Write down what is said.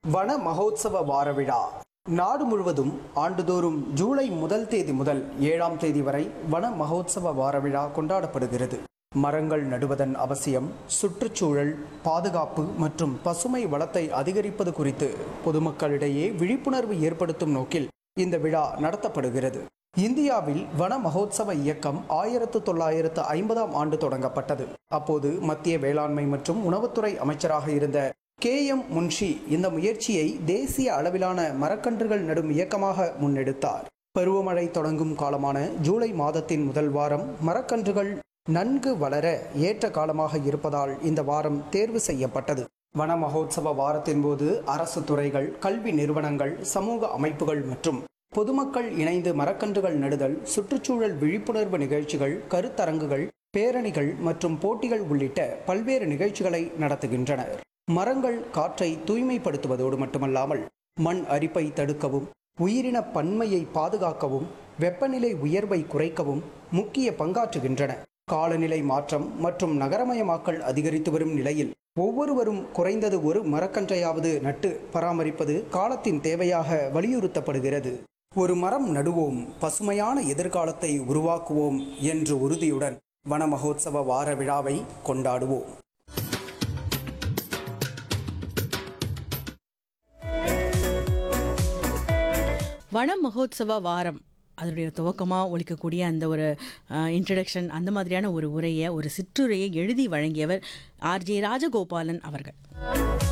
வன மகோத்சவ வார விழா நாடு முழுவதும் ஆண்டுதோறும் ஜூலை முதல் தேதி முதல் ஏழாம் தேதி வரை வன மகோத்சவ வார விழா கொண்டாடப்படுகிறது மரங்கள் நடுவதன் அவசியம் சுற்றுச்சூழல் பாதுகாப்பு மற்றும் பசுமை வளத்தை அதிகரிப்பது குறித்து பொதுமக்களிடையே விழிப்புணர்வு ஏற்படுத்தும் நோக்கில் இந்த விழா நடத்தப்படுகிறது இந்தியாவில் வன மகோத்சவ இயக்கம் ஆயிரத்து தொள்ளாயிரத்து ஐம்பதாம் ஆண்டு தொடங்கப்பட்டது அப்போது மத்திய வேளாண்மை மற்றும் உணவுத்துறை அமைச்சராக இருந்த கே எம் முன்ஷி இந்த முயற்சியை தேசிய அளவிலான மரக்கன்றுகள் நடும் இயக்கமாக முன்னெடுத்தார் பருவமழை தொடங்கும் காலமான ஜூலை மாதத்தின் முதல் வாரம் மரக்கன்றுகள் நன்கு வளர ஏற்ற காலமாக இருப்பதால் இந்த வாரம் தேர்வு செய்யப்பட்டது வன மகோத்சவ வாரத்தின் போது அரசு துறைகள் கல்வி நிறுவனங்கள் சமூக அமைப்புகள் மற்றும் பொதுமக்கள் இணைந்து மரக்கன்றுகள் நடுதல் சுற்றுச்சூழல் விழிப்புணர்வு நிகழ்ச்சிகள் கருத்தரங்குகள் பேரணிகள் மற்றும் போட்டிகள் உள்ளிட்ட பல்வேறு நிகழ்ச்சிகளை நடத்துகின்றனர் மரங்கள் காற்றை தூய்மைப்படுத்துவதோடு மட்டுமல்லாமல் மண் அரிப்பை தடுக்கவும் உயிரின பன்மையை பாதுகாக்கவும் வெப்பநிலை உயர்வை குறைக்கவும் முக்கிய பங்காற்றுகின்றன காலநிலை மாற்றம் மற்றும் நகரமயமாக்கல் அதிகரித்து வரும் நிலையில் ஒவ்வொருவரும் குறைந்தது ஒரு மரக்கன்றையாவது நட்டு பராமரிப்பது காலத்தின் தேவையாக வலியுறுத்தப்படுகிறது ஒரு மரம் நடுவோம் பசுமையான எதிர்காலத்தை உருவாக்குவோம் என்ற உறுதியுடன் வன மகோத்சவ வார விழாவை கொண்டாடுவோம் வன மகோத்சவ வாரம் அதனுடைய துவக்கமாக ஒழிக்கக்கூடிய அந்த ஒரு இன்ட்ரடக்ஷன் அந்த மாதிரியான ஒரு உரையை ஒரு சிற்றுரையை எழுதி வழங்கியவர் ஆர்ஜே ராஜகோபாலன் அவர்கள்